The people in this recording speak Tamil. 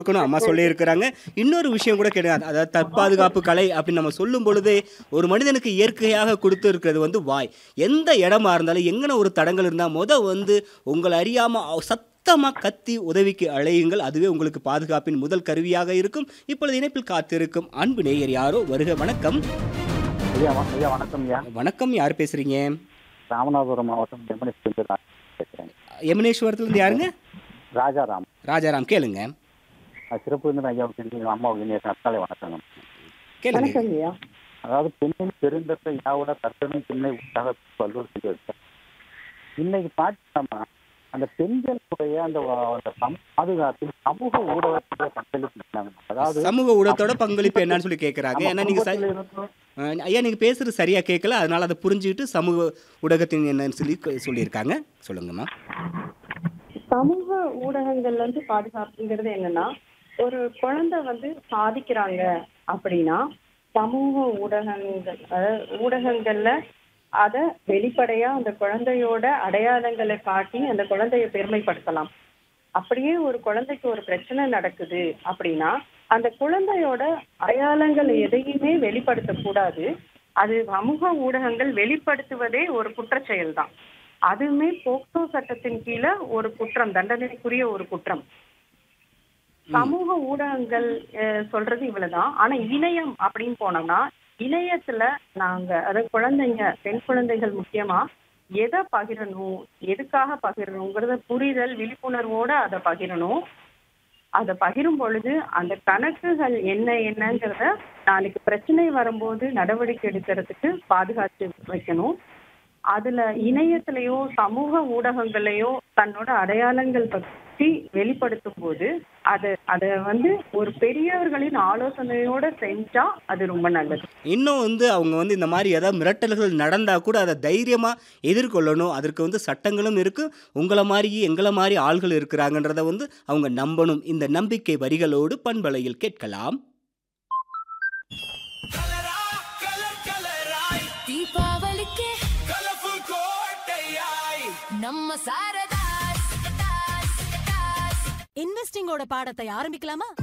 இருக்கணும் அம்மா சொல்லியிருக்கிறாங்க இன்னொரு விஷயம் கூட கிடையாது அதாவது தற்பாதுகாப்பு கலை அப்படின்னு நம்ம சொல்லும் பொழுதே ஒரு மனிதனுக்கு இயற்கையாக கொடுத்து இருக்கிறது வந்து வாய் எந்த இடமா இருந்தாலும் எங்கன ஒரு தடங்கள் இருந்தால் முத வந்து உங்களை அறியாமல் சத்தமாக கத்தி உதவிக்கு அழையுங்கள் அதுவே உங்களுக்கு பாதுகாப்பின் முதல் கருவியாக இருக்கும் இப்பொழுது இணைப்பில் காத்திருக்கும் அன்பு நேயர் யாரோ வருக வணக்கம் ஐயா வ- ஐயா வணக்கம் ஐயா வணக்கம் யார் பேசுறீங்க ராமநாதபுரம் மாவட்டம் ஜெமனிஸ்லேருந்து நான் பேசுகிறேன் யமுனேஸ்வரத்துலேருந்து யாருங்க ராஜாராம் ராஜாராம் கேளுங்க நான் சிறப்பு வந்து ஐயாவுக்கு இருந்து அம்மாவுக்கு இனிய நற்காலை வணக்கங்க கேளுங்க வணக்கங்கய்யா அதாவது பெண்ணின் பெருந்தத்தை யாவோட கட்டணம் பின்னை உற்சாக வள்ளுவர் சொல்லி வச்சார் இன்னைக்கு பார்த்தோம்னா அந்த பெண்களுடைய அந்த வ- அந்த சம- பாதுகாப்பில் சமூக ஊடகத்துடைய பங்களிப்பு என்னங்க? அதாவது சமூக ஊடகத்தோட பங்களிப்பு என்னன்னு சொல்லி கேட்குறாங்க நம்ம ஏன்னா நீங்கள் ச குடும்பத்துல இருந்து அஹ் ஐயா நீங்கள் பேசுகிறது சரியாக கேட்கல அதனால் அதை புரிஞ்சுக்கிட்டு சமூக ஊடகத்தின் என்னன்னு சொல்லி க- சொல்லியிருக்காங்க சொல்லுங்கம்மா சமூக ஊடகங்கள்ல இருந்து பாதுகாப்புங்கிறது என்னன்னா ஒரு குழந்தை வந்து சாதிக்கிறாங்க அப்படின்னா சமூக ஊடகங்கள் அதாவது ஊடகங்கள்ல அத வெளிப்படையா அந்த குழந்தையோட அடையாளங்களை காட்டி அந்த குழந்தைய பெருமைப்படுத்தலாம் அப்படியே ஒரு குழந்தைக்கு ஒரு பிரச்சனை நடக்குது அப்படின்னா அந்த குழந்தையோட அடையாளங்கள் எதையுமே வெளிப்படுத்தக்கூடாது அது சமூக ஊடகங்கள் வெளிப்படுத்துவதே ஒரு குற்றச்செயல் தான் அதுவுமே போக்சோ சட்டத்தின் கீழே ஒரு குற்றம் தண்டனைக்குரிய ஒரு குற்றம் சமூக ஊடகங்கள் அஹ், சொல்றது இவ்வளவுதான் ஆனா இணையம் அப்படின்னு போனோம்னா இணையத்துல நாங்க அதாவது குழந்தைங்க பெண் குழந்தைகள் முக்கியமா எதை பகிரணும் எதுக்காக பகிரணுங்கிறத புரிதல் விழிப்புணர்வோட அதை பகிரணும் அதை பகிரும் பொழுது அந்த கணக்குகள் என்ன என்னங்கிறத நாளைக்கு பிரச்சனை வரும்போது நடவடிக்கை எடுக்கிறதுக்கு பாதுகாத்து வைக்கணும் அதுல இணையத்திலேயோ சமூக ஊடகங்களையோ தன்னோட அடையாளங்கள் பற்றி வெளிப்படுத்தும் போது அது அதை வந்து ஒரு பெரியவர்களின் ஆலோசனையோட செஞ்சா அது ரொம்ப நல்லது இன்னும் வந்து அவங்க வந்து இந்த மாதிரி ஏதாவது மிரட்டல்கள் நடந்தால் கூட அதை தைரியமாக எதிர்கொள்ளணும் அதற்கு வந்து சட்டங்களும் இருக்குது உங்களை மாதிரி எங்களை மாதிரி ஆள்கள் இருக்கிறாங்கன்றதை வந்து அவங்க நம்பணும் இந்த நம்பிக்கை வரிகளோடு பண்பலையில் கேட்கலாம் தீபாவளிக்கு கலர்ஃபுல் கோட்டையாய் நம்ம சாரதாஸ் இன்வெஸ்டிங்கோட பாடத்தை ஆரம்பிக்கலாமா